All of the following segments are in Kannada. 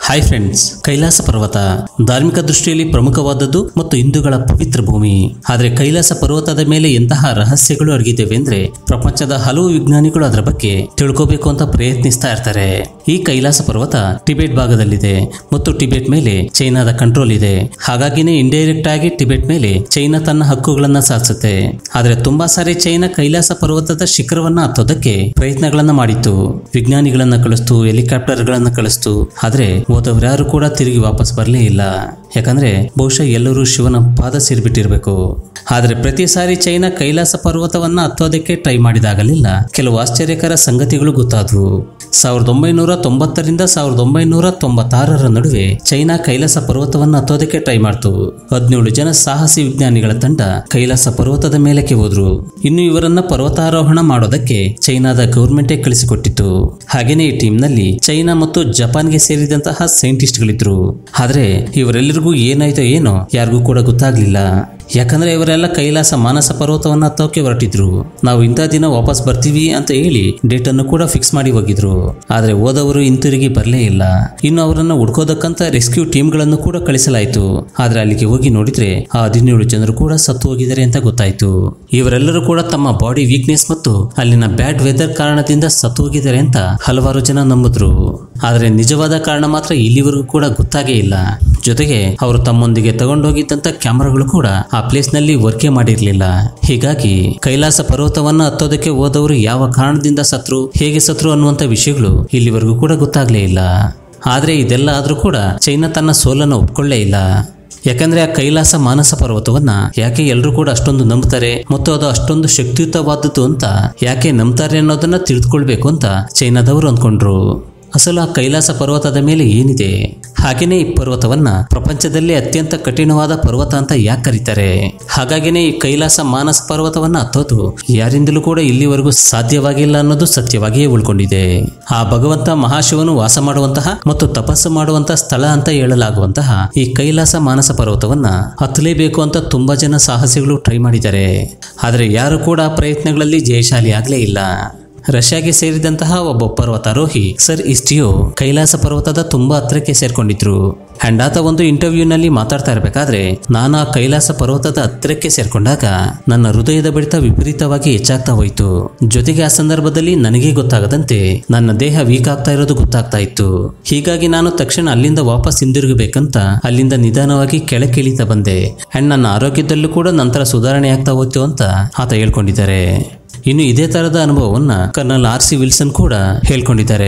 ಹಾಯ್ ಫ್ರೆಂಡ್ಸ್ ಕೈಲಾಸ ಪರ್ವತ ಧಾರ್ಮಿಕ ದೃಷ್ಟಿಯಲ್ಲಿ ಪ್ರಮುಖವಾದದ್ದು ಮತ್ತು ಹಿಂದೂಗಳ ಪವಿತ್ರ ಭೂಮಿ ಆದರೆ ಕೈಲಾಸ ಪರ್ವತದ ಮೇಲೆ ಎಂತಹ ರಹಸ್ಯಗಳು ಅಡಗಿದ್ದೇವೆ ಅಂದ್ರೆ ಪ್ರಪಂಚದ ಹಲವು ವಿಜ್ಞಾನಿಗಳು ಅದರ ಬಗ್ಗೆ ತಿಳ್ಕೋಬೇಕು ಅಂತ ಪ್ರಯತ್ನಿಸ್ತಾ ಇರ್ತಾರೆ ಈ ಕೈಲಾಸ ಪರ್ವತ ಟಿಬೆಟ್ ಭಾಗದಲ್ಲಿದೆ ಮತ್ತು ಟಿಬೆಟ್ ಮೇಲೆ ಚೈನಾದ ಕಂಟ್ರೋಲ್ ಇದೆ ಹಾಗಾಗಿನೇ ಇಂಡೈರೆಕ್ಟ್ ಆಗಿ ಟಿಬೆಟ್ ಮೇಲೆ ಚೈನಾ ತನ್ನ ಹಕ್ಕುಗಳನ್ನ ಸಾಧಿಸುತ್ತೆ ಆದರೆ ತುಂಬಾ ಸಾರಿ ಚೈನಾ ಕೈಲಾಸ ಪರ್ವತದ ಶಿಖರವನ್ನ ಹತ್ತೋದಕ್ಕೆ ಪ್ರಯತ್ನಗಳನ್ನ ಮಾಡಿತ್ತು ವಿಜ್ಞಾನಿಗಳನ್ನ ಕಳಿಸ್ತು ಹೆಲಿಕಾಪ್ಟರ್ಗಳನ್ನ ಕಳಿಸ್ತು ಆದ್ರೆ ಹೋದವರ್ಯಾರು ಕೂಡ ತಿರುಗಿ ವಾಪಸ್ ಬರಲೇ ಇಲ್ಲ ಯಾಕಂದ್ರೆ ಬಹುಶಃ ಎಲ್ಲರೂ ಶಿವನ ಪಾದ ಸೇರ್ಬಿಟ್ಟಿರ್ಬೇಕು ಆದ್ರೆ ಪ್ರತಿ ಸಾರಿ ಚೈನಾ ಕೈಲಾಸ ಪರ್ವತವನ್ನ ಹತ್ತೋದಕ್ಕೆ ಟ್ರೈ ಮಾಡಿದಾಗಲೆಲ್ಲ ಕೆಲವು ಆಶ್ಚರ್ಯಕರ ಸಂಗತಿಗಳು ಗೊತ್ತಾದವು ಸಾವಿರದ ಒಂಬೈನೂರ ತೊಂಬತ್ತರಿಂದ ಸಾವಿರದ ಒಂಬೈನೂರ ತೊಂಬತ್ತಾರರ ನಡುವೆ ಚೈನಾ ಕೈಲಾಸ ಪರ್ವತವನ್ನ ಹತ್ತೋದಕ್ಕೆ ಟ್ರೈ ಮಾಡ್ತು ಹದಿನೇಳು ಜನ ಸಾಹಸಿ ವಿಜ್ಞಾನಿಗಳ ತಂಡ ಕೈಲಾಸ ಪರ್ವತದ ಮೇಲಕ್ಕೆ ಹೋದ್ರು ಇನ್ನು ಇವರನ್ನ ಪರ್ವತಾರೋಹಣ ಮಾಡೋದಕ್ಕೆ ಚೈನಾದ ಗೌರ್ಮೆಂಟೇ ಕಳಿಸಿಕೊಟ್ಟಿತ್ತು ಹಾಗೇನೇ ಈ ಟೀಮ್ನಲ್ಲಿ ಚೈನಾ ಮತ್ತು ಜಪಾನ್ಗೆ ಸೇರಿದಂತಹ ಸೈಂಟಿಸ್ಟ್ಗಳಿದ್ರು ಆದ್ರೆ ಇವರೆಲ್ಲರಿಗೂ ಏನಾಯ್ತೋ ಏನೋ ಯಾರಿಗೂ ಕೂಡ ಗೊತ್ತಾಗ್ಲಿಲ್ಲ ಯಾಕಂದ್ರೆ ಇವರೆಲ್ಲ ಕೈಲಾಸ ಮಾನಸ ಪರ್ವತವನ್ನ ಹತ್ತೋಕೆ ಹೊರಟಿದ್ರು ನಾವು ಇಂಥ ದಿನ ವಾಪಸ್ ಬರ್ತೀವಿ ಅಂತ ಹೇಳಿ ಡೇಟ್ ಅನ್ನು ಕೂಡ ಫಿಕ್ಸ್ ಮಾಡಿ ಹೋಗಿದ್ರು ಆದ್ರೆ ಹೋದವರು ಹಿಂತಿರುಗಿ ಬರಲೇ ಇಲ್ಲ ಇನ್ನು ಅವರನ್ನ ಹುಡ್ಕೋದಕ್ಕಂತ ರೆಸ್ಕ್ಯೂ ಟೀಮ್ಗಳನ್ನು ಕೂಡ ಕಳಿಸಲಾಯಿತು ಆದ್ರೆ ಅಲ್ಲಿಗೆ ಹೋಗಿ ನೋಡಿದ್ರೆ ಆ ಹದಿನೇಳು ಜನರು ಕೂಡ ಸತ್ತು ಹೋಗಿದ್ದಾರೆ ಅಂತ ಗೊತ್ತಾಯ್ತು ಇವರೆಲ್ಲರೂ ಕೂಡ ತಮ್ಮ ಬಾಡಿ ವೀಕ್ನೆಸ್ ಮತ್ತು ಅಲ್ಲಿನ ಬ್ಯಾಡ್ ವೆದರ್ ಕಾರಣದಿಂದ ಸತ್ತು ಹೋಗಿದ್ದಾರೆ ಅಂತ ಹಲವಾರು ಜನ ನಂಬಿದ್ರು ಆದ್ರೆ ನಿಜವಾದ ಕಾರಣ ಮಾತ್ರ ಇಲ್ಲಿವರೆಗೂ ಕೂಡ ಗೊತ್ತಾಗೇ ಇಲ್ಲ ಜೊತೆಗೆ ಅವರು ತಮ್ಮೊಂದಿಗೆ ತಗೊಂಡೋಗಿದ್ದಂತ ಕ್ಯಾಮರಾಗಳು ಕೂಡ ಆ ಪ್ಲೇಸ್ ನಲ್ಲಿ ವರ್ಕೇ ಮಾಡಿರ್ಲಿಲ್ಲ ಹೀಗಾಗಿ ಕೈಲಾಸ ಪರ್ವತವನ್ನ ಹತ್ತೋದಕ್ಕೆ ಹೋದವರು ಯಾವ ಕಾರಣದಿಂದ ಸತ್ರು ಹೇಗೆ ಸತ್ರು ಅನ್ನುವಂತ ವಿಷಯಗಳು ಇಲ್ಲಿವರೆಗೂ ಕೂಡ ಗೊತ್ತಾಗ್ಲೇ ಇಲ್ಲ ಆದ್ರೆ ಇದೆಲ್ಲ ಆದ್ರೂ ಕೂಡ ಚೈನಾ ತನ್ನ ಸೋಲನ್ನು ಒಪ್ಕೊಳ್ಳೇ ಇಲ್ಲ ಯಾಕಂದ್ರೆ ಆ ಕೈಲಾಸ ಮಾನಸ ಪರ್ವತವನ್ನ ಯಾಕೆ ಎಲ್ಲರೂ ಕೂಡ ಅಷ್ಟೊಂದು ನಂಬ್ತಾರೆ ಮತ್ತು ಅದು ಅಷ್ಟೊಂದು ಶಕ್ತಿಯುತವಾದದ್ದು ಅಂತ ಯಾಕೆ ನಂಬ್ತಾರೆ ಅನ್ನೋದನ್ನ ತಿಳಿದುಕೊಳ್ಬೇಕು ಅಂತ ಚೈನಾದವರು ಅಂದ್ಕೊಂಡ್ರು ಅಸಲು ಆ ಕೈಲಾಸ ಪರ್ವತದ ಮೇಲೆ ಏನಿದೆ ಹಾಗೇನೇ ಈ ಪರ್ವತವನ್ನ ಪ್ರಪಂಚದಲ್ಲಿ ಅತ್ಯಂತ ಕಠಿಣವಾದ ಪರ್ವತ ಅಂತ ಯಾಕೆ ಕರೀತಾರೆ ಹಾಗಾಗಿನೇ ಈ ಕೈಲಾಸ ಮಾನಸ ಪರ್ವತವನ್ನ ಹತ್ತೋದು ಯಾರಿಂದಲೂ ಕೂಡ ಇಲ್ಲಿವರೆಗೂ ಸಾಧ್ಯವಾಗಿಲ್ಲ ಅನ್ನೋದು ಸತ್ಯವಾಗಿಯೇ ಉಳ್ಕೊಂಡಿದೆ ಆ ಭಗವಂತ ಮಹಾಶಿವನು ವಾಸ ಮಾಡುವಂತಹ ಮತ್ತು ತಪಸ್ಸು ಮಾಡುವಂತಹ ಸ್ಥಳ ಅಂತ ಹೇಳಲಾಗುವಂತಹ ಈ ಕೈಲಾಸ ಮಾನಸ ಪರ್ವತವನ್ನ ಹತ್ತಲೇಬೇಕು ಅಂತ ತುಂಬಾ ಜನ ಸಾಹಸಿಗಳು ಟ್ರೈ ಮಾಡಿದ್ದಾರೆ ಆದರೆ ಯಾರು ಕೂಡ ಆ ಪ್ರಯತ್ನಗಳಲ್ಲಿ ಜಯಶಾಲಿ ಆಗ್ಲೇ ಇಲ್ಲ ರಷ್ಯಾಗೆ ಸೇರಿದಂತಹ ಒಬ್ಬ ಪರ್ವತಾರೋಹಿ ಸರ್ ಇಸ್ಟಿಯೋ ಕೈಲಾಸ ಪರ್ವತದ ತುಂಬಾ ಹತ್ರಕ್ಕೆ ಸೇರ್ಕೊಂಡಿದ್ರು ಅಂಡ್ ಆತ ಒಂದು ಇಂಟರ್ವ್ಯೂನಲ್ಲಿ ಮಾತಾಡ್ತಾ ಇರಬೇಕಾದ್ರೆ ನಾನು ಆ ಕೈಲಾಸ ಪರ್ವತದ ಹತ್ತಿರಕ್ಕೆ ಸೇರ್ಕೊಂಡಾಗ ನನ್ನ ಹೃದಯದ ಬಡಿತ ವಿಪರೀತವಾಗಿ ಹೆಚ್ಚಾಗ್ತಾ ಹೋಯಿತು ಜೊತೆಗೆ ಆ ಸಂದರ್ಭದಲ್ಲಿ ನನಗೆ ಗೊತ್ತಾಗದಂತೆ ನನ್ನ ದೇಹ ವೀಕ್ ಆಗ್ತಾ ಇರೋದು ಗೊತ್ತಾಗ್ತಾ ಇತ್ತು ಹೀಗಾಗಿ ನಾನು ತಕ್ಷಣ ಅಲ್ಲಿಂದ ವಾಪಸ್ ಹಿಂದಿರುಗಬೇಕಂತ ಅಲ್ಲಿಂದ ನಿಧಾನವಾಗಿ ಕೆಳಗಿಳಿತಾ ಬಂದೆ ಅಂಡ್ ನನ್ನ ಆರೋಗ್ಯದಲ್ಲೂ ಕೂಡ ನಂತರ ಸುಧಾರಣೆ ಆಗ್ತಾ ಹೋಯ್ತು ಅಂತ ಆತ ಹೇಳ್ಕೊಂಡಿದ್ದಾರೆ ಇನ್ನು ಇದೇ ತರದ ಅನುಭವವನ್ನ ಕರ್ನಲ್ ಆರ್ ಸಿ ವಿಲ್ಸನ್ ಕೂಡ ಹೇಳ್ಕೊಂಡಿದ್ದಾರೆ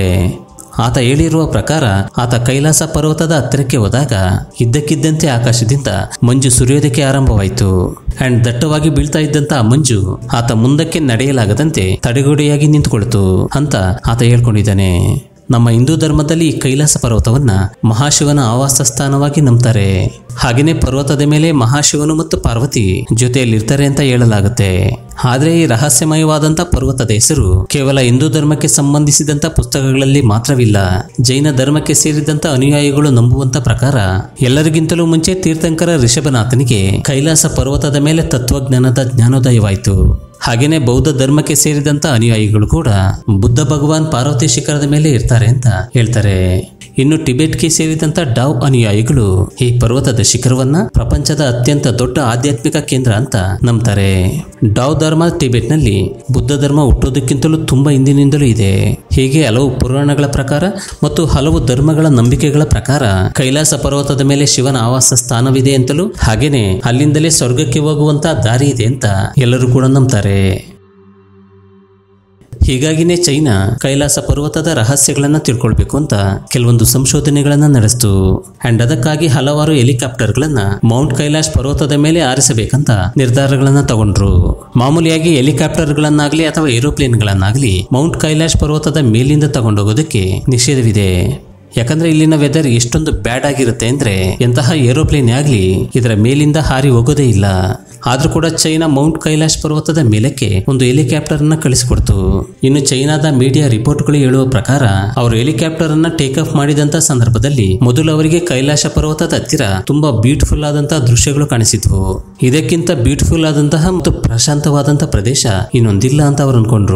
ಆತ ಹೇಳಿರುವ ಪ್ರಕಾರ ಆತ ಕೈಲಾಸ ಪರ್ವತದ ಹತ್ತಿರಕ್ಕೆ ಹೋದಾಗ ಇದ್ದಕ್ಕಿದ್ದಂತೆ ಆಕಾಶದಿಂದ ಮಂಜು ಸುರಿಯೋದಕ್ಕೆ ಆರಂಭವಾಯಿತು ಅಂಡ್ ದಟ್ಟವಾಗಿ ಬೀಳ್ತಾ ಇದ್ದಂತ ಆ ಮಂಜು ಆತ ಮುಂದಕ್ಕೆ ನಡೆಯಲಾಗದಂತೆ ತಡೆಗೋಡೆಯಾಗಿ ನಿಂತುಕೊಳ್ತು ಅಂತ ಆತ ಹೇಳ್ಕೊಂಡಿದ್ದಾನೆ ನಮ್ಮ ಹಿಂದೂ ಧರ್ಮದಲ್ಲಿ ಈ ಕೈಲಾಸ ಪರ್ವತವನ್ನ ಮಹಾಶಿವನ ಆವಾಸ ಸ್ಥಾನವಾಗಿ ನಂಬ್ತಾರೆ ಹಾಗೇನೆ ಪರ್ವತದ ಮೇಲೆ ಮಹಾಶಿವನು ಮತ್ತು ಪಾರ್ವತಿ ಜೊತೆಯಲ್ಲಿರ್ತಾರೆ ಅಂತ ಹೇಳಲಾಗುತ್ತೆ ಆದ್ರೆ ಈ ರಹಸ್ಯಮಯವಾದಂತ ಪರ್ವತದ ಹೆಸರು ಕೇವಲ ಹಿಂದೂ ಧರ್ಮಕ್ಕೆ ಸಂಬಂಧಿಸಿದಂತ ಪುಸ್ತಕಗಳಲ್ಲಿ ಮಾತ್ರವಿಲ್ಲ ಜೈನ ಧರ್ಮಕ್ಕೆ ಸೇರಿದಂತ ಅನುಯಾಯಿಗಳು ನಂಬುವಂತ ಪ್ರಕಾರ ಎಲ್ಲರಿಗಿಂತಲೂ ಮುಂಚೆ ತೀರ್ಥಂಕರ ರಿಷಭನಾಥನಿಗೆ ಕೈಲಾಸ ಪರ್ವತದ ಮೇಲೆ ತತ್ವಜ್ಞಾನದ ಜ್ಞಾನೋದಯವಾಯಿತು ಹಾಗೇನೆ ಬೌದ್ಧ ಧರ್ಮಕ್ಕೆ ಸೇರಿದಂತ ಅನುಯಾಯಿಗಳು ಕೂಡ ಬುದ್ಧ ಭಗವಾನ್ ಪಾರ್ವತಿ ಶಿಖರದ ಮೇಲೆ ಇರ್ತಾರೆ ಅಂತ ಹೇಳ್ತಾರೆ ಇನ್ನು ಟಿಬೆಟ್ಗೆ ಸೇರಿದಂತ ಡಾವ್ ಅನುಯಾಯಿಗಳು ಈ ಪರ್ವತದ ಶಿಖರವನ್ನ ಪ್ರಪಂಚದ ಅತ್ಯಂತ ದೊಡ್ಡ ಆಧ್ಯಾತ್ಮಿಕ ಕೇಂದ್ರ ಅಂತ ನಂಬ್ತಾರೆ ಡಾವ್ ಧರ್ಮ ಟಿಬೆಟ್ನಲ್ಲಿ ಬುದ್ಧ ಧರ್ಮ ಹುಟ್ಟೋದಕ್ಕಿಂತಲೂ ತುಂಬಾ ಹಿಂದಿನಿಂದಲೂ ಇದೆ ಹೀಗೆ ಹಲವು ಪುರಾಣಗಳ ಪ್ರಕಾರ ಮತ್ತು ಹಲವು ಧರ್ಮಗಳ ನಂಬಿಕೆಗಳ ಪ್ರಕಾರ ಕೈಲಾಸ ಪರ್ವತದ ಮೇಲೆ ಶಿವನ ಆವಾಸ ಸ್ಥಾನವಿದೆ ಅಂತಲೂ ಹಾಗೇನೆ ಅಲ್ಲಿಂದಲೇ ಸ್ವರ್ಗಕ್ಕೆ ಹೋಗುವಂತ ದಾರಿ ಇದೆ ಅಂತ ಎಲ್ಲರೂ ಕೂಡ ನಂಬ್ತಾರೆ ಹೀಗಾಗಿನೇ ಚೈನಾ ಕೈಲಾಸ ಪರ್ವತದ ರಹಸ್ಯಗಳನ್ನ ತಿಳ್ಕೊಳ್ಬೇಕು ಅಂತ ಕೆಲವೊಂದು ಸಂಶೋಧನೆಗಳನ್ನ ನಡೆಸ್ತು ಅಂಡ್ ಅದಕ್ಕಾಗಿ ಹಲವಾರು ಹೆಲಿಕಾಪ್ಟರ್ಗಳನ್ನ ಮೌಂಟ್ ಕೈಲಾಶ್ ಪರ್ವತದ ಮೇಲೆ ಆರಿಸಬೇಕಂತ ನಿರ್ಧಾರಗಳನ್ನ ತಗೊಂಡ್ರು ಮಾಮೂಲಿಯಾಗಿ ಹೆಲಿಕಾಪ್ಟರ್ಗಳನ್ನಾಗ್ಲಿ ಅಥವಾ ಏರೋಪ್ಲೇನ್ಗಳನ್ನಾಗ್ಲಿ ಮೌಂಟ್ ಕೈಲಾಶ್ ಪರ್ವತದ ಮೇಲಿಂದ ತಗೊಂಡೋಗೋದಕ್ಕೆ ನಿಷೇಧವಿದೆ ಯಾಕಂದ್ರೆ ಇಲ್ಲಿನ ವೆದರ್ ಎಷ್ಟೊಂದು ಬ್ಯಾಡ್ ಆಗಿರುತ್ತೆ ಅಂದ್ರೆ ಎಂತಹ ಏರೋಪ್ಲೇನ್ ಆಗ್ಲಿ ಇದರ ಮೇಲಿಂದ ಹಾರಿ ಹೋಗೋದೇ ಇಲ್ಲ ಆದ್ರೂ ಕೂಡ ಚೈನಾ ಮೌಂಟ್ ಕೈಲಾಶ್ ಪರ್ವತದ ಮೇಲಕ್ಕೆ ಒಂದು ಹೆಲಿಕಾಪ್ಟರ್ ಅನ್ನ ಕಳಿಸಿಕೊಡ್ತು ಇನ್ನು ಚೈನಾದ ಮೀಡಿಯಾ ರಿಪೋರ್ಟ್ಗಳು ಹೇಳುವ ಪ್ರಕಾರ ಅವರು ಹೆಲಿಕಾಪ್ಟರ್ ಅನ್ನ ಟೇಕ್ ಆಫ್ ಮಾಡಿದಂತ ಸಂದರ್ಭದಲ್ಲಿ ಮೊದಲು ಅವರಿಗೆ ಕೈಲಾಶ ಪರ್ವತದ ಹತ್ತಿರ ತುಂಬಾ ಬ್ಯೂಟಿಫುಲ್ ಆದಂತಹ ದೃಶ್ಯಗಳು ಕಾಣಿಸಿದ್ವು ಇದಕ್ಕಿಂತ ಬ್ಯೂಟಿಫುಲ್ ಆದಂತಹ ಮತ್ತು ಪ್ರಶಾಂತವಾದಂತಹ ಪ್ರದೇಶ ಇನ್ನೊಂದಿಲ್ಲ ಅಂತ ಅವರು ಅನ್ಕೊಂಡ್ರು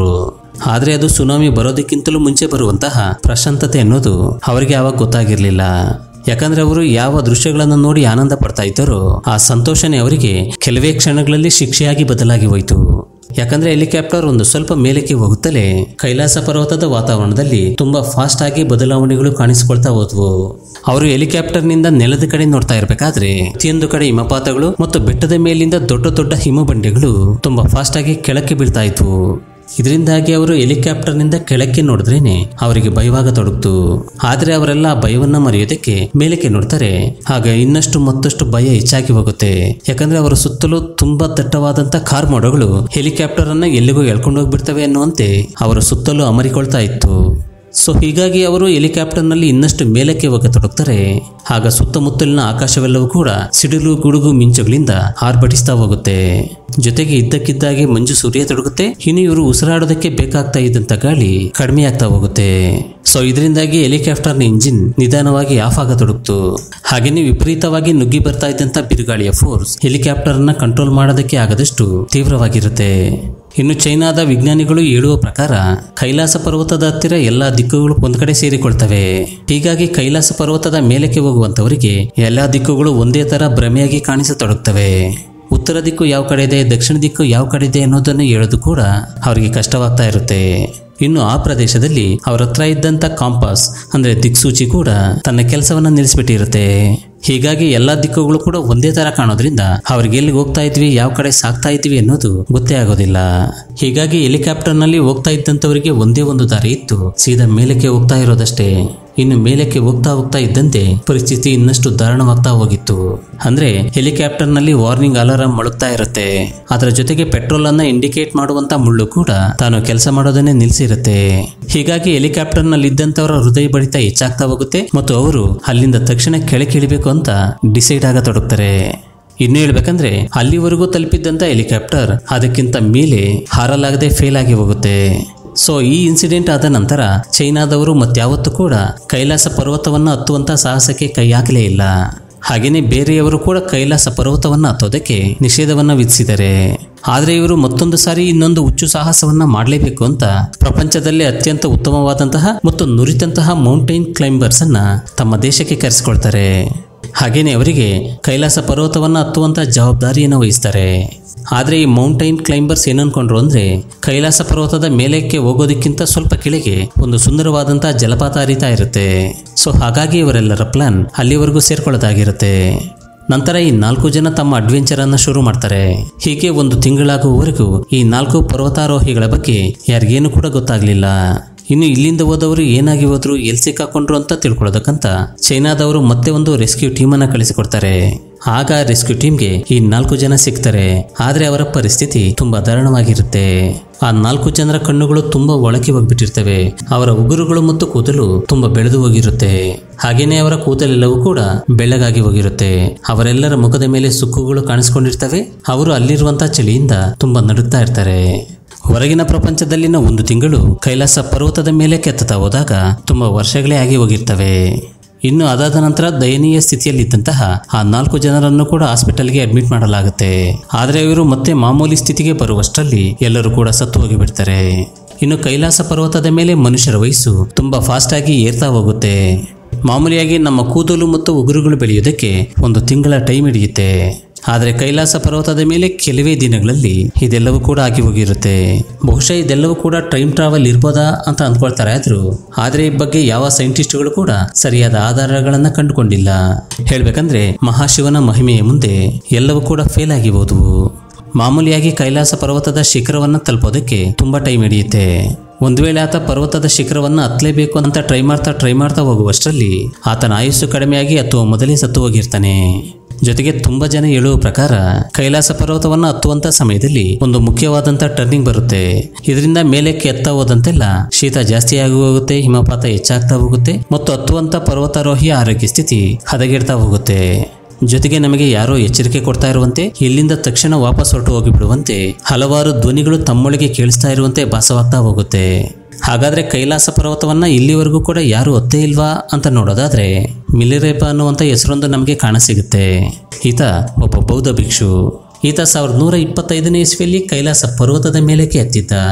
ಆದ್ರೆ ಅದು ಸುನಾಮಿ ಬರೋದಕ್ಕಿಂತಲೂ ಮುಂಚೆ ಬರುವಂತಹ ಪ್ರಶಾಂತತೆ ಅನ್ನೋದು ಅವರಿಗೆ ಆವಾಗ ಗೊತ್ತಾಗಿರ್ಲಿಲ್ಲ ಯಾಕಂದ್ರೆ ಅವರು ಯಾವ ದೃಶ್ಯಗಳನ್ನು ನೋಡಿ ಆನಂದ ಪಡ್ತಾ ಇದ್ದಾರೋ ಆ ಸಂತೋಷನೇ ಅವರಿಗೆ ಕೆಲವೇ ಕ್ಷಣಗಳಲ್ಲಿ ಶಿಕ್ಷೆಯಾಗಿ ಬದಲಾಗಿ ಹೋಯಿತು ಯಾಕಂದ್ರೆ ಹೆಲಿಕಾಪ್ಟರ್ ಒಂದು ಸ್ವಲ್ಪ ಮೇಲಕ್ಕೆ ಹೋಗುತ್ತಲೇ ಕೈಲಾಸ ಪರ್ವತದ ವಾತಾವರಣದಲ್ಲಿ ತುಂಬಾ ಫಾಸ್ಟ್ ಆಗಿ ಬದಲಾವಣೆಗಳು ಕಾಣಿಸಿಕೊಳ್ತಾ ಹೋದ್ವು ಅವರು ಹೆಲಿಕಾಪ್ಟರ್ನಿಂದ ನೆಲದ ಕಡೆ ನೋಡ್ತಾ ಇರಬೇಕಾದ್ರೆ ಪ್ರತಿಯೊಂದು ಕಡೆ ಹಿಮಪಾತಗಳು ಮತ್ತು ಬೆಟ್ಟದ ಮೇಲಿಂದ ದೊಡ್ಡ ದೊಡ್ಡ ಹಿಮಬಂಡೆಗಳು ತುಂಬಾ ಫಾಸ್ಟ್ ಆಗಿ ಕೆಳಕ್ಕೆ ಬೀಳ್ತಾ ಇದ್ವು ಇದರಿಂದಾಗಿ ಅವರು ಹೆಲಿಕಾಪ್ಟರ್ನಿಂದ ಕೆಳಕ್ಕೆ ನೋಡಿದ್ರೇನೆ ಅವರಿಗೆ ಭಯವಾಗತೊಡಗ್ತು ಆದ್ರೆ ಅವರೆಲ್ಲ ಆ ಭಯವನ್ನ ಮರೆಯೋದಕ್ಕೆ ಮೇಲಕ್ಕೆ ನೋಡ್ತಾರೆ ಆಗ ಇನ್ನಷ್ಟು ಮತ್ತಷ್ಟು ಭಯ ಹೆಚ್ಚಾಗಿ ಹೋಗುತ್ತೆ ಯಾಕಂದ್ರೆ ಅವರ ಸುತ್ತಲೂ ತುಂಬಾ ದಟ್ಟವಾದಂತ ಕಾರ್ ಮೋಡಗಳು ಹೆಲಿಕಾಪ್ಟರ್ ಅನ್ನ ಎಲ್ಲಿಗೂ ಎಳ್ಕೊಂಡು ಹೋಗ್ಬಿಡ್ತವೆ ಅನ್ನುವಂತೆ ಅವರ ಸುತ್ತಲೂ ಅಮರಿಕೊಳ್ತಾ ಇತ್ತು ಸೊ ಹೀಗಾಗಿ ಅವರು ಹೆಲಿಕಾಪ್ಟರ್ನಲ್ಲಿ ಇನ್ನಷ್ಟು ಮೇಲಕ್ಕೆ ಹೋಗತೊಡಗ್ತಾರೆ ಆಗ ಸುತ್ತಮುತ್ತಲಿನ ಆಕಾಶವೆಲ್ಲವೂ ಕೂಡ ಸಿಡಿಲು ಗುಡುಗು ಮಿಂಚುಗಳಿಂದ ಆರ್ಭಟಿಸ್ತಾ ಹೋಗುತ್ತೆ ಜೊತೆಗೆ ಇದ್ದಕ್ಕಿದ್ದಾಗೆ ಮಂಜು ಸುರಿಯ ತೊಡಗುತ್ತೆ ಇನ್ನು ಇವರು ಉಸಿರಾಡೋದಕ್ಕೆ ಬೇಕಾಗ್ತಾ ಇದ್ದಂತ ಗಾಳಿ ಕಡಿಮೆ ಆಗ್ತಾ ಹೋಗುತ್ತೆ ಸೊ ಇದರಿಂದಾಗಿ ಹೆಲಿಕಾಪ್ಟರ್ನ ಇಂಜಿನ್ ನಿಧಾನವಾಗಿ ಆಫ್ ಆಗತೊಡಗ್ತು ಹಾಗೇನೆ ವಿಪರೀತವಾಗಿ ನುಗ್ಗಿ ಬರ್ತಾ ಇದ್ದಂತ ಬಿರುಗಾಳಿಯ ಫೋರ್ಸ್ ಹೆಲಿಕಾಪ್ಟರ್ನ ಕಂಟ್ರೋಲ್ ಮಾಡೋದಕ್ಕೆ ಆಗದಷ್ಟು ತೀವ್ರವಾಗಿರುತ್ತೆ ಇನ್ನು ಚೈನಾದ ವಿಜ್ಞಾನಿಗಳು ಹೇಳುವ ಪ್ರಕಾರ ಕೈಲಾಸ ಪರ್ವತದ ಹತ್ತಿರ ಎಲ್ಲಾ ದಿಕ್ಕುಗಳು ಒಂದ್ ಕಡೆ ಸೇರಿಕೊಳ್ತವೆ ಹೀಗಾಗಿ ಕೈಲಾಸ ಪರ್ವತದ ಮೇಲಕ್ಕೆ ಹೋಗುವಂತವರಿಗೆ ಎಲ್ಲಾ ದಿಕ್ಕುಗಳು ಒಂದೇ ತರ ಭ್ರಮೆಯಾಗಿ ಕಾಣಿಸತೊಡಗ್ತವೆ ಉತ್ತರ ದಿಕ್ಕು ಯಾವ ಕಡೆ ಇದೆ ದಕ್ಷಿಣ ದಿಕ್ಕು ಯಾವ ಕಡೆ ಇದೆ ಅನ್ನೋದನ್ನು ಹೇಳೋದು ಕೂಡ ಅವರಿಗೆ ಕಷ್ಟವಾಗ್ತಾ ಇರುತ್ತೆ ಇನ್ನು ಆ ಪ್ರದೇಶದಲ್ಲಿ ಅವ್ರ ಹತ್ರ ಇದ್ದಂತ ಕಾಂಪಾಸ್ ಅಂದ್ರೆ ದಿಕ್ಸೂಚಿ ಕೂಡ ತನ್ನ ಕೆಲಸವನ್ನ ನಿಲ್ಲಿಸ್ಬಿಟ್ಟಿರುತ್ತೆ ಹೀಗಾಗಿ ಎಲ್ಲಾ ದಿಕ್ಕುಗಳು ಕೂಡ ಒಂದೇ ತರ ಕಾಣೋದ್ರಿಂದ ಅವ್ರಿಗೆ ಎಲ್ಲಿ ಹೋಗ್ತಾ ಇದ್ವಿ ಯಾವ ಕಡೆ ಸಾಕ್ತಾ ಇದ್ವಿ ಅನ್ನೋದು ಗೊತ್ತೇ ಆಗೋದಿಲ್ಲ ಹೀಗಾಗಿ ಹೆಲಿಕಾಪ್ಟರ್ನಲ್ಲಿ ಹೋಗ್ತಾ ಇದ್ದಂಥವರಿಗೆ ಒಂದೇ ಒಂದು ದಾರಿ ಇತ್ತು ಸೀದಾ ಮೇಲಕ್ಕೆ ಹೋಗ್ತಾ ಇರೋದಷ್ಟೇ ಇನ್ನು ಮೇಲಕ್ಕೆ ಹೋಗ್ತಾ ಹೋಗ್ತಾ ಇದ್ದಂತೆ ಪರಿಸ್ಥಿತಿ ಇನ್ನಷ್ಟು ದಾರುಣವಾಗ್ತಾ ಹೋಗಿತ್ತು ಅಂದ್ರೆ ಹೆಲಿಕಾಪ್ಟರ್ನಲ್ಲಿ ವಾರ್ನಿಂಗ್ ಅಲಾರಾಮ್ ಮೊಳಗ್ತಾ ಇರುತ್ತೆ ಅದರ ಜೊತೆಗೆ ಪೆಟ್ರೋಲ್ ಅನ್ನ ಇಂಡಿಕೇಟ್ ಮಾಡುವಂತ ಮುಳ್ಳು ಕೂಡ ತಾನು ಕೆಲಸ ಮಾಡೋದನ್ನೇ ನಿಲ್ಸಿರುತ್ತೆ ಹೀಗಾಗಿ ಹೆಲಿಕಾಪ್ಟರ್ನಲ್ಲಿ ಇದ್ದಂತವರ ಹೃದಯ ಬಡಿತ ಹೆಚ್ಚಾಗ್ತಾ ಹೋಗುತ್ತೆ ಮತ್ತು ಅವರು ಅಲ್ಲಿಂದ ತಕ್ಷಣ ಕೆಳಕ್ಕೆ ಇಳಿಬೇಕು ಅಂತ ಡಿಸೈಡ್ ಆಗತೊಡಗ್ತಾರೆ ಇನ್ನು ಹೇಳ್ಬೇಕಂದ್ರೆ ಅಲ್ಲಿವರೆಗೂ ತಲುಪಿದ್ದಂತ ಹೆಲಿಕಾಪ್ಟರ್ ಅದಕ್ಕಿಂತ ಮೇಲೆ ಹಾರಲಾಗದೆ ಫೇಲ್ ಆಗಿ ಹೋಗುತ್ತೆ ಸೊ ಈ ಇನ್ಸಿಡೆಂಟ್ ಆದ ನಂತರ ಚೈನಾದವರು ಮತ್ಯಾವತ್ತೂ ಕೂಡ ಕೈಲಾಸ ಪರ್ವತವನ್ನ ಹತ್ತುವಂತ ಸಾಹಸಕ್ಕೆ ಕೈ ಹಾಕಲೇ ಇಲ್ಲ ಹಾಗೇನೆ ಬೇರೆಯವರು ಕೂಡ ಕೈಲಾಸ ಪರ್ವತವನ್ನ ಹತ್ತೋದಕ್ಕೆ ನಿಷೇಧವನ್ನ ವಿಧಿಸಿದ್ದಾರೆ ಆದ್ರೆ ಇವರು ಮತ್ತೊಂದು ಸಾರಿ ಇನ್ನೊಂದು ಹುಚ್ಚು ಸಾಹಸವನ್ನ ಮಾಡಲೇಬೇಕು ಅಂತ ಪ್ರಪಂಚದಲ್ಲೇ ಅತ್ಯಂತ ಉತ್ತಮವಾದಂತಹ ಮತ್ತು ನುರಿತಂತಹ ಮೌಂಟೈನ್ ಕ್ಲೈಂಬರ್ಸ್ ಅನ್ನ ತಮ್ಮ ದೇಶಕ್ಕೆ ಕರೆಸಿಕೊಳ್ತಾರೆ ಹಾಗೇನೆ ಅವರಿಗೆ ಕೈಲಾಸ ಪರ್ವತವನ್ನ ಹತ್ತುವಂತ ಜವಾಬ್ದಾರಿಯನ್ನು ವಹಿಸ್ತಾರೆ ಆದ್ರೆ ಈ ಮೌಂಟೈನ್ ಕ್ಲೈಂಬರ್ಸ್ ಏನನ್ಕೊಂಡ್ರು ಅಂದ್ರೆ ಕೈಲಾಸ ಪರ್ವತದ ಮೇಲಕ್ಕೆ ಹೋಗೋದಕ್ಕಿಂತ ಸ್ವಲ್ಪ ಕೆಳಗೆ ಒಂದು ಸುಂದರವಾದಂತಹ ಜಲಪಾತ ಹರಿತಾ ಇರುತ್ತೆ ಸೊ ಹಾಗಾಗಿ ಇವರೆಲ್ಲರ ಪ್ಲಾನ್ ಅಲ್ಲಿವರೆಗೂ ಸೇರ್ಕೊಳ್ಳೋದಾಗಿರುತ್ತೆ ನಂತರ ಈ ನಾಲ್ಕು ಜನ ತಮ್ಮ ಅಡ್ವೆಂಚರ್ ಅನ್ನ ಶುರು ಮಾಡ್ತಾರೆ ಹೀಗೆ ಒಂದು ತಿಂಗಳಾಗುವವರೆಗೂ ಈ ನಾಲ್ಕು ಪರ್ವತಾರೋಹಿಗಳ ಬಗ್ಗೆ ಯಾರಿಗೇನು ಕೂಡ ಗೊತ್ತಾಗ್ಲಿಲ್ಲ ಇನ್ನು ಇಲ್ಲಿಂದ ಹೋದವರು ಏನಾಗಿ ಹೋದ್ರು ಎಲ್ಲಿ ಸಿಕ್ಕಾಕೊಂಡ್ರು ಅಂತ ತಿಳ್ಕೊಳ್ಳೋದಕ್ಕಂತ ಚೈನಾದವರು ಮತ್ತೆ ಒಂದು ರೆಸ್ಕ್ಯೂ ಟೀಮ್ ಅನ್ನ ಕಳಿಸಿಕೊಡ್ತಾರೆ ಆಗ ರೆಸ್ಕ್ಯೂ ಟೀಮ್ಗೆ ಈ ನಾಲ್ಕು ಜನ ಸಿಗ್ತಾರೆ ಆದ್ರೆ ಅವರ ಪರಿಸ್ಥಿತಿ ತುಂಬಾ ದಾರುಣವಾಗಿರುತ್ತೆ ಆ ನಾಲ್ಕು ಜನರ ಕಣ್ಣುಗಳು ತುಂಬಾ ಒಳಗೆ ಹೋಗ್ಬಿಟ್ಟಿರ್ತವೆ ಅವರ ಉಗುರುಗಳು ಮತ್ತು ಕೂದಲು ತುಂಬಾ ಬೆಳೆದು ಹೋಗಿರುತ್ತೆ ಹಾಗೇನೆ ಅವರ ಕೂದಲೆಲ್ಲವೂ ಕೂಡ ಬೆಳ್ಳಗಾಗಿ ಹೋಗಿರುತ್ತೆ ಅವರೆಲ್ಲರ ಮುಖದ ಮೇಲೆ ಸುಕ್ಕುಗಳು ಕಾಣಿಸ್ಕೊಂಡಿರ್ತವೆ ಅವರು ಅಲ್ಲಿರುವಂತಹ ಚಳಿಯಿಂದ ತುಂಬಾ ನಡುಗ್ತಾ ಇರ್ತಾರೆ ಹೊರಗಿನ ಪ್ರಪಂಚದಲ್ಲಿನ ಒಂದು ತಿಂಗಳು ಕೈಲಾಸ ಪರ್ವತದ ಮೇಲೆ ಕೆತ್ತತಾ ಹೋದಾಗ ತುಂಬಾ ವರ್ಷಗಳೇ ಆಗಿ ಹೋಗಿರ್ತವೆ ಇನ್ನು ಅದಾದ ನಂತರ ದಯನೀಯ ಸ್ಥಿತಿಯಲ್ಲಿದ್ದಂತಹ ಆ ನಾಲ್ಕು ಜನರನ್ನು ಕೂಡ ಹಾಸ್ಪಿಟಲ್ಗೆ ಅಡ್ಮಿಟ್ ಮಾಡಲಾಗುತ್ತೆ ಆದರೆ ಇವರು ಮತ್ತೆ ಮಾಮೂಲಿ ಸ್ಥಿತಿಗೆ ಬರುವಷ್ಟರಲ್ಲಿ ಎಲ್ಲರೂ ಕೂಡ ಸತ್ತು ಹೋಗಿಬಿಡ್ತಾರೆ ಇನ್ನು ಕೈಲಾಸ ಪರ್ವತದ ಮೇಲೆ ಮನುಷ್ಯರ ವಯಸ್ಸು ತುಂಬಾ ಫಾಸ್ಟ್ ಆಗಿ ಏರ್ತಾ ಹೋಗುತ್ತೆ ಮಾಮೂಲಿಯಾಗಿ ನಮ್ಮ ಕೂದಲು ಮತ್ತು ಉಗುರುಗಳು ಬೆಳೆಯೋದಕ್ಕೆ ಒಂದು ತಿಂಗಳ ಟೈಮ್ ಹಿಡಿಯುತ್ತೆ ಆದರೆ ಕೈಲಾಸ ಪರ್ವತದ ಮೇಲೆ ಕೆಲವೇ ದಿನಗಳಲ್ಲಿ ಇದೆಲ್ಲವೂ ಕೂಡ ಆಗಿ ಹೋಗಿರುತ್ತೆ ಬಹುಶಃ ಇದೆಲ್ಲವೂ ಕೂಡ ಟೈಮ್ ಟ್ರಾವೆಲ್ ಇರ್ಬೋದಾ ಅಂತ ಅಂದ್ಕೊಳ್ತಾರೆ ಆದ್ರು ಆದರೆ ಈ ಬಗ್ಗೆ ಯಾವ ಸೈಂಟಿಸ್ಟ್ಗಳು ಕೂಡ ಸರಿಯಾದ ಆಧಾರಗಳನ್ನ ಕಂಡುಕೊಂಡಿಲ್ಲ ಹೇಳ್ಬೇಕಂದ್ರೆ ಮಹಾಶಿವನ ಮಹಿಮೆಯ ಮುಂದೆ ಎಲ್ಲವೂ ಕೂಡ ಫೇಲ್ ಆಗಿ ಹೋದವು ಮಾಮೂಲಿಯಾಗಿ ಕೈಲಾಸ ಪರ್ವತದ ಶಿಖರವನ್ನ ತಲುಪೋದಕ್ಕೆ ತುಂಬಾ ಟೈಮ್ ಹಿಡಿಯುತ್ತೆ ಒಂದ್ ವೇಳೆ ಆತ ಪರ್ವತದ ಶಿಖರವನ್ನ ಹತ್ತಲೇಬೇಕು ಅಂತ ಟ್ರೈ ಮಾಡ್ತಾ ಟ್ರೈ ಮಾಡ್ತಾ ಹೋಗುವಷ್ಟರಲ್ಲಿ ಆತನ ಆಯುಸ್ಸು ಕಡಿಮೆಯಾಗಿ ಹತ್ತುವ ಮೊದಲೇ ಸತ್ತು ಹೋಗಿರ್ತಾನೆ ಜೊತೆಗೆ ತುಂಬಾ ಜನ ಹೇಳುವ ಪ್ರಕಾರ ಕೈಲಾಸ ಪರ್ವತವನ್ನ ಹತ್ತುವಂತ ಸಮಯದಲ್ಲಿ ಒಂದು ಮುಖ್ಯವಾದಂತ ಟರ್ನಿಂಗ್ ಬರುತ್ತೆ ಇದರಿಂದ ಮೇಲಕ್ಕೆ ಎತ್ತ ಹೋದಂತೆಲ್ಲ ಶೀತ ಜಾಸ್ತಿ ಆಗಿ ಹೋಗುತ್ತೆ ಹಿಮಪಾತ ಹೆಚ್ಚಾಗ್ತಾ ಹೋಗುತ್ತೆ ಮತ್ತು ಹತ್ತುವಂತ ಪರ್ವತಾರೋಹಿಯ ಆರೋಗ್ಯ ಸ್ಥಿತಿ ಹದಗೆಡ್ತಾ ಹೋಗುತ್ತೆ ಜೊತೆಗೆ ನಮಗೆ ಯಾರೋ ಎಚ್ಚರಿಕೆ ಕೊಡ್ತಾ ಇರುವಂತೆ ಇಲ್ಲಿಂದ ತಕ್ಷಣ ವಾಪಸ್ ಹೊರಟು ಹೋಗಿ ಬಿಡುವಂತೆ ಹಲವಾರು ಧ್ವನಿಗಳು ತಮ್ಮೊಳಗೆ ಕೇಳಿಸ್ತಾ ಇರುವಂತೆ ಭಾಸವಾಗ್ತಾ ಹೋಗುತ್ತೆ ಹಾಗಾದ್ರೆ ಕೈಲಾಸ ಪರ್ವತವನ್ನ ಇಲ್ಲಿವರೆಗೂ ಕೂಡ ಯಾರು ಒತ್ತೇ ಇಲ್ವಾ ಅಂತ ನೋಡೋದಾದ್ರೆ ಮಿಲಿರೇಪ ಅನ್ನುವಂಥ ಹೆಸರೊಂದು ನಮಗೆ ಕಾಣಸಿಗುತ್ತೆ ಈತ ಒಬ್ಬ ಬೌದ್ಧ ಭಿಕ್ಷು ಈತ ಸಾವಿರದ ನೂರ ಇಪ್ಪತ್ತೈದನೇ ಇಸ್ವಿಯಲ್ಲಿ ಕೈಲಾಸ ಪರ್ವತದ ಮೇಲಕ್ಕೆ ಎತ್ತಿದ್ದ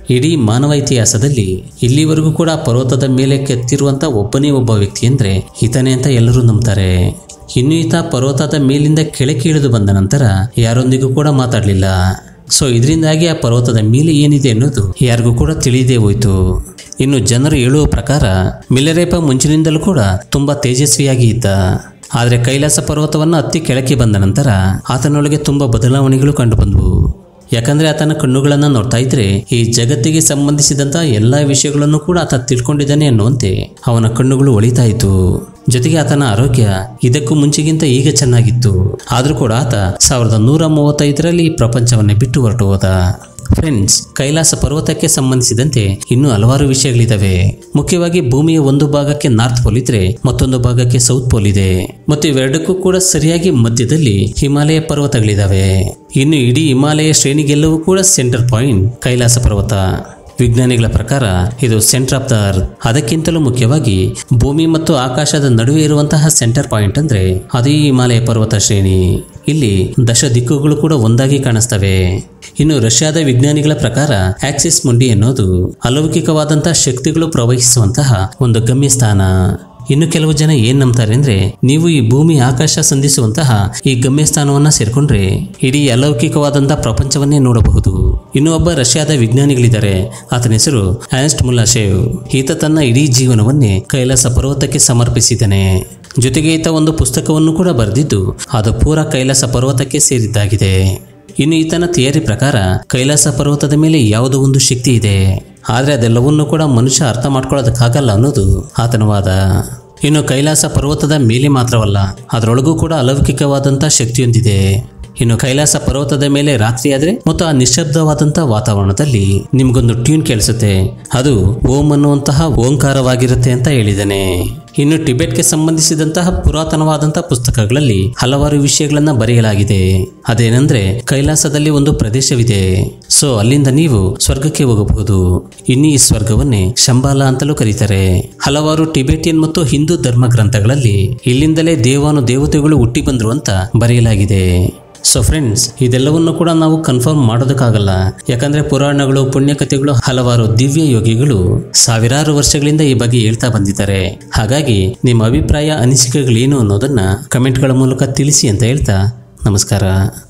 ಇಡೀ ಮಾನವ ಇತಿಹಾಸದಲ್ಲಿ ಇಲ್ಲಿವರೆಗೂ ಕೂಡ ಪರ್ವತದ ಮೇಲೆ ಕೆತ್ತಿರುವಂತ ಒಬ್ಬನೇ ಒಬ್ಬ ವ್ಯಕ್ತಿ ಅಂದ್ರೆ ಈತನೇ ಅಂತ ಎಲ್ಲರೂ ನಂಬ್ತಾರೆ ಇನ್ನು ಈತ ಪರ್ವತದ ಮೇಲಿಂದ ಕೆಳಕ್ಕೆ ಇಳಿದು ಬಂದ ನಂತರ ಯಾರೊಂದಿಗೂ ಕೂಡ ಮಾತಾಡಲಿಲ್ಲ ಸೊ ಇದರಿಂದಾಗಿ ಆ ಪರ್ವತದ ಮೇಲೆ ಏನಿದೆ ಅನ್ನೋದು ಯಾರಿಗೂ ಕೂಡ ತಿಳಿದೇ ಹೋಯ್ತು ಇನ್ನು ಜನರು ಹೇಳುವ ಪ್ರಕಾರ ಮಿಲರೇಪ ಮುಂಚಿನಿಂದಲೂ ಕೂಡ ತುಂಬಾ ತೇಜಸ್ವಿಯಾಗಿ ಇದ್ದ ಆದರೆ ಕೈಲಾಸ ಪರ್ವತವನ್ನು ಹತ್ತಿ ಕೆಳಕ್ಕೆ ಬಂದ ನಂತರ ಆತನೊಳಗೆ ತುಂಬಾ ಬದಲಾವಣೆಗಳು ಕಂಡುಬಂದವು ಯಾಕಂದ್ರೆ ಆತನ ಕಣ್ಣುಗಳನ್ನು ನೋಡ್ತಾ ಇದ್ರೆ ಈ ಜಗತ್ತಿಗೆ ಸಂಬಂಧಿಸಿದಂತ ಎಲ್ಲಾ ವಿಷಯಗಳನ್ನು ಕೂಡ ಆತ ತಿಳ್ಕೊಂಡಿದ್ದಾನೆ ಅನ್ನುವಂತೆ ಅವನ ಕಣ್ಣುಗಳು ಒಳಿತಾ ಇತ್ತು ಜೊತೆಗೆ ಆತನ ಆರೋಗ್ಯ ಇದಕ್ಕೂ ಮುಂಚೆಗಿಂತ ಈಗ ಚೆನ್ನಾಗಿತ್ತು ಆದ್ರೂ ಕೂಡ ಆತ ಸಾವಿರದ ನೂರ ಮೂವತ್ತೈದರಲ್ಲಿ ಈ ಪ್ರಪಂಚವನ್ನೇ ಬಿಟ್ಟು ಹೊರಟು ಹೋದ ಫ್ರೆಂಡ್ಸ್ ಕೈಲಾಸ ಪರ್ವತಕ್ಕೆ ಸಂಬಂಧಿಸಿದಂತೆ ಇನ್ನೂ ಹಲವಾರು ವಿಷಯಗಳಿದಾವೆ ಮುಖ್ಯವಾಗಿ ಭೂಮಿಯ ಒಂದು ಭಾಗಕ್ಕೆ ನಾರ್ತ್ ಪೋಲ್ ಇದ್ರೆ ಮತ್ತೊಂದು ಭಾಗಕ್ಕೆ ಸೌತ್ ಪೋಲ್ ಇದೆ ಮತ್ತು ಇವೆರಡಕ್ಕೂ ಕೂಡ ಸರಿಯಾಗಿ ಮಧ್ಯದಲ್ಲಿ ಹಿಮಾಲಯ ಪರ್ವತಗಳಿದಾವೆ ಇನ್ನು ಇಡೀ ಹಿಮಾಲಯ ಶ್ರೇಣಿಗೆಲ್ಲವೂ ಕೂಡ ಸೆಂಟರ್ ಪಾಯಿಂಟ್ ಕೈಲಾಸ ಪರ್ವತ ವಿಜ್ಞಾನಿಗಳ ಪ್ರಕಾರ ಇದು ಸೆಂಟರ್ ಆಫ್ ದ ಅರ್ತ್ ಅದಕ್ಕಿಂತಲೂ ಮುಖ್ಯವಾಗಿ ಭೂಮಿ ಮತ್ತು ಆಕಾಶದ ನಡುವೆ ಇರುವಂತಹ ಸೆಂಟರ್ ಪಾಯಿಂಟ್ ಅಂದ್ರೆ ಅದು ಈ ಹಿಮಾಲಯ ಪರ್ವತ ಶ್ರೇಣಿ ಇಲ್ಲಿ ದಶ ದಿಕ್ಕುಗಳು ಕೂಡ ಒಂದಾಗಿ ಕಾಣಿಸ್ತವೆ ಇನ್ನು ರಷ್ಯಾದ ವಿಜ್ಞಾನಿಗಳ ಪ್ರಕಾರ ಆಕ್ಸಿಸ್ ಮುಂಡಿ ಅನ್ನೋದು ಅಲೌಕಿಕವಾದಂತಹ ಶಕ್ತಿಗಳು ಪ್ರವಹಿಸುವಂತಹ ಒಂದು ಗಮ್ಯಸ್ಥಾನ ಇನ್ನು ಕೆಲವು ಜನ ಏನ್ ನಂಬ್ತಾರೆ ಅಂದ್ರೆ ನೀವು ಈ ಭೂಮಿ ಆಕಾಶ ಸಂಧಿಸುವಂತಹ ಈ ಗಮ್ಯಸ್ಥಾನವನ್ನ ಸೇರ್ಕೊಂಡ್ರೆ ಇಡೀ ಅಲೌಕಿಕವಾದಂತಹ ಪ್ರಪಂಚವನ್ನೇ ನೋಡಬಹುದು ಇನ್ನು ಒಬ್ಬ ರಷ್ಯಾದ ವಿಜ್ಞಾನಿಗಳಿದ್ದಾರೆ ಆತನ ಹೆಸರು ಆನ್ಸ್ಟ್ ಮುಲ್ಲಾಶೇವ್ ಈತ ತನ್ನ ಇಡೀ ಜೀವನವನ್ನೇ ಕೈಲಾಸ ಪರ್ವತಕ್ಕೆ ಸಮರ್ಪಿಸಿದ್ದಾನೆ ಜೊತೆಗೆ ಈತ ಒಂದು ಪುಸ್ತಕವನ್ನು ಕೂಡ ಬರೆದಿದ್ದು ಅದು ಪೂರ ಕೈಲಾಸ ಪರ್ವತಕ್ಕೆ ಸೇರಿದ್ದಾಗಿದೆ ಇನ್ನು ಈತನ ಥಿಯರಿ ಪ್ರಕಾರ ಕೈಲಾಸ ಪರ್ವತದ ಮೇಲೆ ಯಾವುದೋ ಒಂದು ಶಕ್ತಿ ಇದೆ ಆದರೆ ಅದೆಲ್ಲವನ್ನೂ ಕೂಡ ಮನುಷ್ಯ ಅರ್ಥ ಮಾಡ್ಕೊಳ್ಳೋದಕ್ಕಾಗಲ್ಲ ಅನ್ನೋದು ಆತನ ವಾದ ಇನ್ನು ಕೈಲಾಸ ಪರ್ವತದ ಮೇಲೆ ಮಾತ್ರವಲ್ಲ ಅದರೊಳಗೂ ಕೂಡ ಅಲೌಕಿಕವಾದಂಥ ಶಕ್ತಿಯೊಂದಿದೆ ಇನ್ನು ಕೈಲಾಸ ಪರ್ವತದ ಮೇಲೆ ರಾತ್ರಿ ಆದ್ರೆ ಮತ್ತು ಆ ನಿಶ್ಶಬ್ದವಾದಂತಹ ವಾತಾವರಣದಲ್ಲಿ ನಿಮ್ಗೊಂದು ಟ್ಯೂನ್ ಕೇಳಿಸುತ್ತೆ ಅದು ಓಂ ಅನ್ನುವಂತಹ ಓಂಕಾರವಾಗಿರುತ್ತೆ ಅಂತ ಹೇಳಿದ್ದಾನೆ ಇನ್ನು ಟಿಬೆಟ್ಗೆ ಸಂಬಂಧಿಸಿದಂತಹ ಪುರಾತನವಾದಂತಹ ಪುಸ್ತಕಗಳಲ್ಲಿ ಹಲವಾರು ವಿಷಯಗಳನ್ನ ಬರೆಯಲಾಗಿದೆ ಅದೇನೆಂದ್ರೆ ಕೈಲಾಸದಲ್ಲಿ ಒಂದು ಪ್ರದೇಶವಿದೆ ಸೊ ಅಲ್ಲಿಂದ ನೀವು ಸ್ವರ್ಗಕ್ಕೆ ಹೋಗಬಹುದು ಇನ್ನು ಈ ಸ್ವರ್ಗವನ್ನೇ ಶಂಬಾಲ ಅಂತಲೂ ಕರೀತಾರೆ ಹಲವಾರು ಟಿಬೆಟಿಯನ್ ಮತ್ತು ಹಿಂದೂ ಧರ್ಮ ಗ್ರಂಥಗಳಲ್ಲಿ ಇಲ್ಲಿಂದಲೇ ದೇವಾನು ದೇವತೆಗಳು ಹುಟ್ಟಿ ಬಂದ್ರು ಅಂತ ಬರೆಯಲಾಗಿದೆ ಸೊ ಫ್ರೆಂಡ್ಸ್ ಇದೆಲ್ಲವನ್ನು ಕೂಡ ನಾವು ಕನ್ಫರ್ಮ್ ಮಾಡೋದಕ್ಕಾಗಲ್ಲ ಯಾಕಂದ್ರೆ ಪುರಾಣಗಳು ಪುಣ್ಯಕಥೆಗಳು ಹಲವಾರು ದಿವ್ಯ ಯೋಗಿಗಳು ಸಾವಿರಾರು ವರ್ಷಗಳಿಂದ ಈ ಬಗ್ಗೆ ಹೇಳ್ತಾ ಬಂದಿದ್ದಾರೆ ಹಾಗಾಗಿ ನಿಮ್ಮ ಅಭಿಪ್ರಾಯ ಅನಿಸಿಕೆಗಳೇನು ಅನ್ನೋದನ್ನ ಕಮೆಂಟ್ಗಳ ಮೂಲಕ ತಿಳಿಸಿ ಅಂತ ಹೇಳ್ತಾ ನಮಸ್ಕಾರ